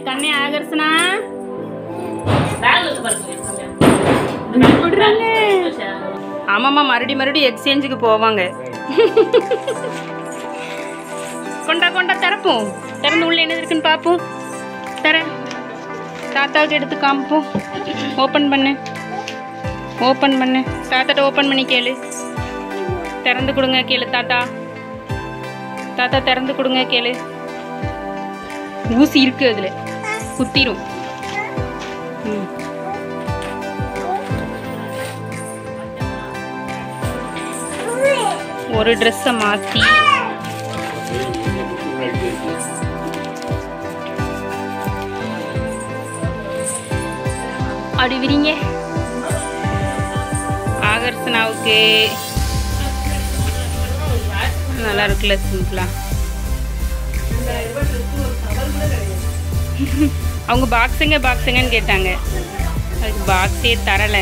கண்ணே ஆகர்சனா பேக்ல இருக்கு பாருங்க விடுறாங்க ஆமாம்மா மறுபடியும் மறுபடியும் எக்ஸ்சேஞ்சுக்கு போவாங்க கொண்டா கொண்டா திறப்போம் திறந்து உள்ள என்ன இருக்குன்னு பார்ப்போம் தர தாத்தாவுக்கு எடுத்து காமிப்போம் ஓப்பன் பண்ணு ஓப்பன் பண்ணு தாத்தாட்ட ஓப்பன் பண்ணி கேளு திறந்து கொடுங்க கேளு தாத்தா தாத்தா திறந்து கொடுங்க கேளு ஊசி இருக்கு அதுல குத்திரும் ம் ஒரு ட்ரெஸ்ஸை மாற்றி அப்படி விரிங்க ஆகர்ஷனாவுக்கு நல்லா இருக்குல்ல சிம்பிளா அவங்க பாக்ஸுங்க பாக்ஸுங்கன்னு கேட்டாங்க அதுக்கு பாக்ஸே தரலை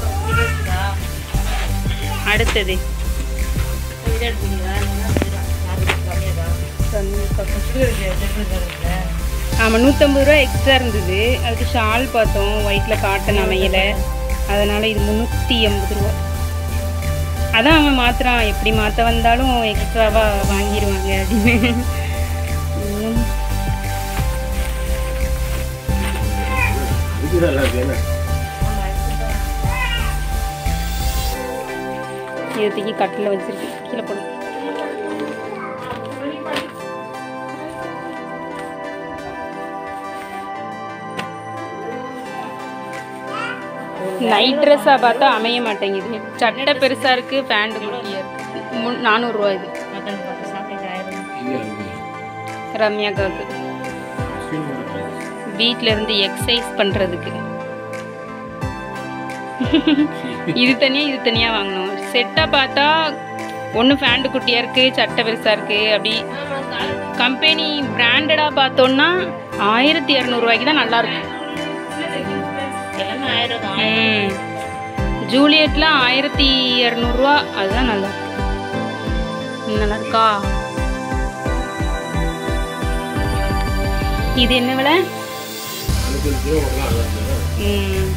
அடுத்தது இதை எடுத்தீங்களா ஆமாம் நூற்றம்பது ரூபா எக்ஸ்ட்ரா இருந்தது அதுக்கு ஷால் பார்த்தோம் ஒயிட்டில் காட்டன் அமையலை அதனால் இது முந்நூற்றி எண்பது ரூபா அதான் அவன் மாத்துறான் எப்படி மாற்ற வந்தாலும் எக்ஸ்ட்ராவாக வாங்கிடுவாங்க அப்படின்னு இன்னும் இதை தூக்கி கட்டில் வச்சிருக்கு கீழே போடும் நைட் ட்ரெஸ்ஸாக பார்த்தா அமைய மாட்டேங்குது சட்டை பெருசாக இருக்குது பேண்ட் குட்டியாக இருக்குது மு நானூறுரூவா இது மட்டன் பார்த்து சாப்பிட்டு ஆயிரம் ரம்யாக்காவுக்கு வீட்டில் இருந்து எக்ஸசைஸ் பண்ணுறதுக்கு இது தனியாக இது தனியாக வாங்கணும் செட்டாக பார்த்தா ஒன்று ஃபேண்டு குட்டியாக இருக்குது சட்டை பெருசாக இருக்குது அப்படி கம்பெனி பிராண்டடாக பார்த்தோன்னா ஆயிரத்தி இரநூறுவாய்க்கு தான் நல்லாயிருக்கும் எல்லாமே ஆயிரம் தான் ம் ஜூலியட்ல ஆயிரத்தி இரநூறுவா அதுதான் நல்லா இருக்கு. இது நல்லா இருக்கா இது என்ன விலை ம்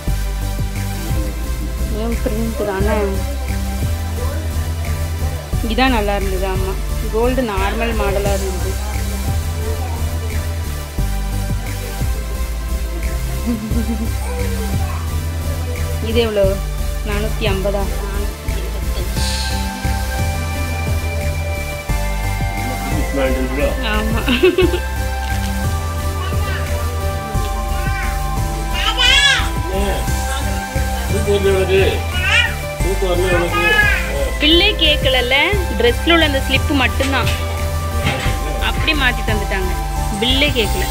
ஏன் பிரிண்ட் தானே இதான் நல்லா இருந்தது ஆமாம் கோல்டு நார்மல் மாடலாக இருந்தது இது எவ்வளோ நானூற்றி ஐம்பதா ஆமாம் பிள்ளை கேட்கலல்ல ட்ரெஸ்ல உள்ள அந்த ஸ்லிப்பு மட்டும்தான் அப்படி மாற்றி தந்துட்டாங்க பில்லே கேட்கல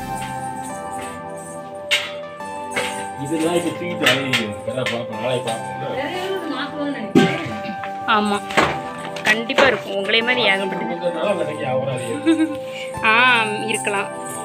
இதெல்லாம் இப்ப தூக்கிட்டு அலையுது வேற பார்ப்போம் நாளை பார்ப்போம் ஆமாம் கண்டிப்பாக இருக்கும் உங்களே மாதிரி ஏகப்பட்டது இதனால நினைக்க அவராது ஆ இருக்கலாம்